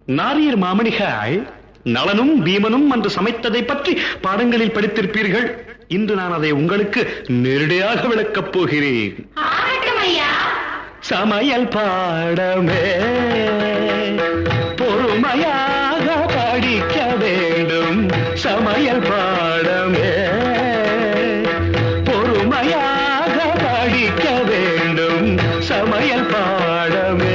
நாரியர் மாமணிகள் நளனும் பீமனும் அன்று சமைத்ததை பற்றி பாடங்களில் படித்திருப்பீர்கள் இன்று நான் அதை உங்களுக்கு நேரடியாக விளக்கப் போகிறேன் ஆகட்டும் ஐயா சமையல் பாடமே பொறுமையாக படிக்க வேண்டும் சமையல் பாடமே பொறுமையாக படிக்க வேண்டும் சமையல் பாடமே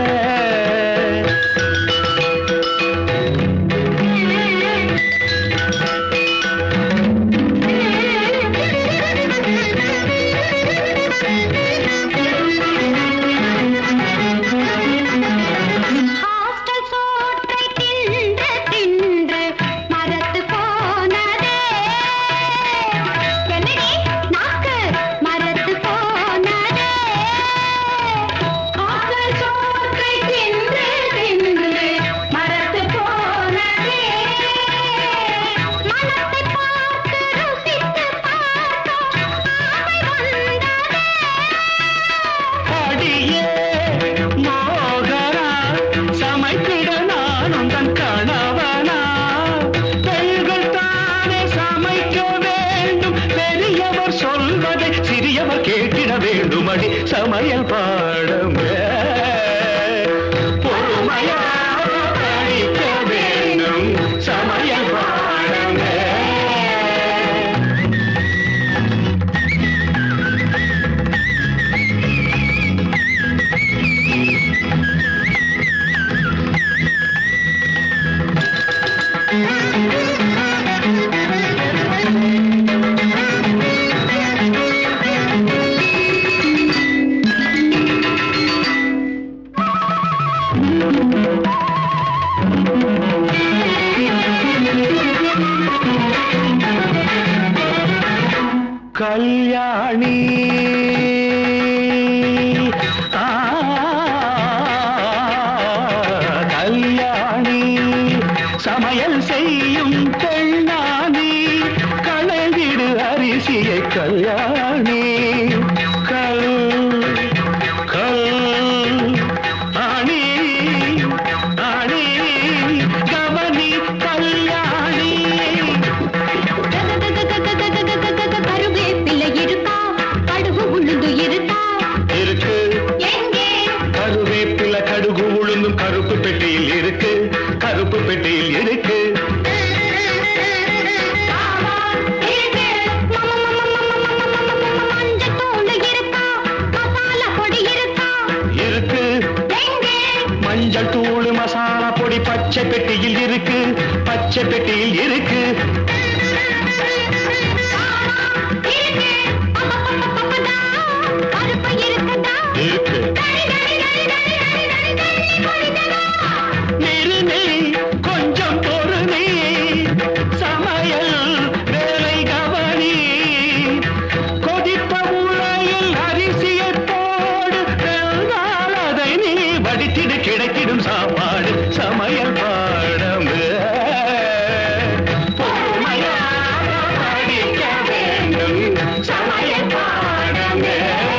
ஹாஸ்டல் சோற்றை தின்று தின்று மரத்து போனதே என்னடி நாக்கு மரத்து போனதே ஹாஸ்டல் சோற்றை தின்று தின்று மரத்து போனதே மனத்தை பார்த்து ருசித்து பார்த்தோம் ஆசை வந்ததே அடியே மோகனா சமைத்திட நான் உந்தன் கணவனா பெண்கள் தானே சமைக்க வேண்டும் பெரியவர் சொல்வதை சிறியவர் கேட்டிட வேண்டும் அடி சமையல் பாடமே பொறுமையாக படிக்க வேண்டும் சமையல் பாடமே கல்யாணி ஆ, கல்யாணி சமையல் செய்யும் பெண்ணானி களைவிடு அரிசியை கல்யாணி கல் கல் அணி அணி கவனி கல்யாணி கருவேப்பிலை இருக்கா கடுகு உளுந்து இருக்கா இருக்கு எங்கே கருவேப்பில கடுகு உளுந்தும் கருப்பு பெட்டியில் இருக்கு கருப்பு பெட்டியில் இருக்கு ஆமா, இருக்கு. மஞ்சத்தூள் இருக்கா மசாலா பொடி இருக்கா இருக்கு எங்கே மஞ்சள் தூள் மசாலா பொடி பச்சை பெட்டியில் இருக்கு பச்சை பெட்டியில் இருக்கு இருக்கு அப்பப்பப்பப்பப்பதா, பருப்பு இருக்குதா இருக்கு கறி, கறி, கறி, கறி, கறி, கறி, கறி, கொதிக்குதா? நிறுநீ கொஞ்சம் பொறுநீ சமையல் வேலை கவனி கொதித்த உலையில் அரிசியை போடு வெந்தால் அதை நீ வடித்திடு கிடைத்திடும் சாப்பாடு சமையல் பாடம் பொறுமையாக படிக்க வேண்டும் சமையல் பாடமே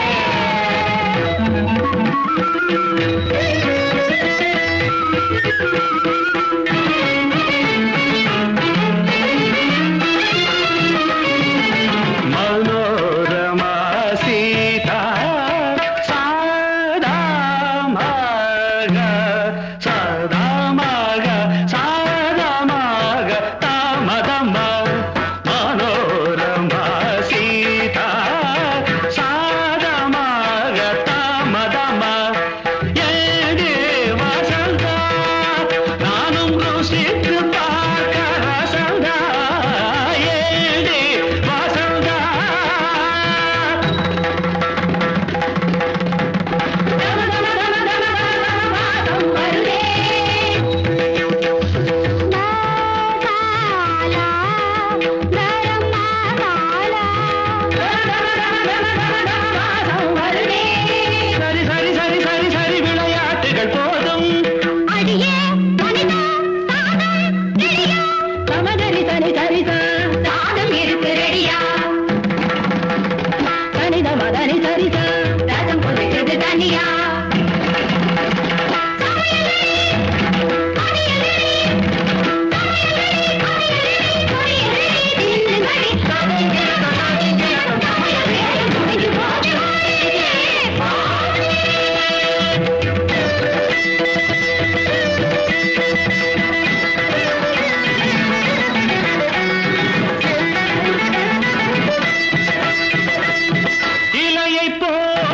मनोरमा सीता सदा मग सदा இலையை போல்